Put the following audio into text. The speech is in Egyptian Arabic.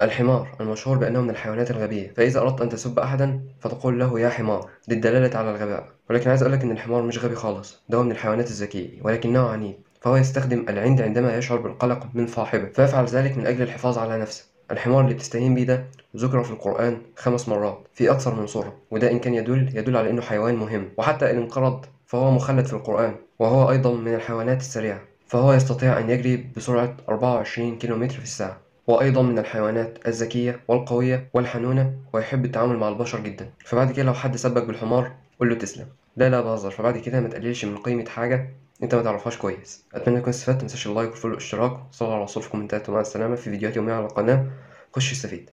الحمار المشهور بأنه من الحيوانات الغبية فإذا أردت أن تسب أحدا فتقول له يا حمار للدلالة على الغباء ولكن عايز أقولك إن الحمار مش غبي خالص ده هو من الحيوانات الذكية ولكنه عنيد فهو يستخدم العند عندما يشعر بالقلق من صاحبه فيفعل ذلك من أجل الحفاظ على نفسه الحمار اللي بتستهين بيه ده ذكر في القرآن خمس مرات في أكثر من سورة وده إن كان يدل يدل على إنه حيوان مهم وحتى إن انقرض فهو مخلد في القرآن وهو أيضا من الحيوانات السريعة فهو يستطيع أن يجري بسرعة 24 كم في الساعة وأيضا من الحيوانات الذكية والقوية والحنونة ويحب التعامل مع البشر جدا فبعد كده لو حد سبك بالحمار قول له تسلم لا لا بهزر فبعد كده ما تقللش من قيمة حاجة انت ما تعرفهاش كويس اتمنى تكون استفدت متنساش اللايك والفولو والاشتراك صلوا على الرسول في الكومنتات ومع السلامة في فيديوهات يومية على القناة خش استفيد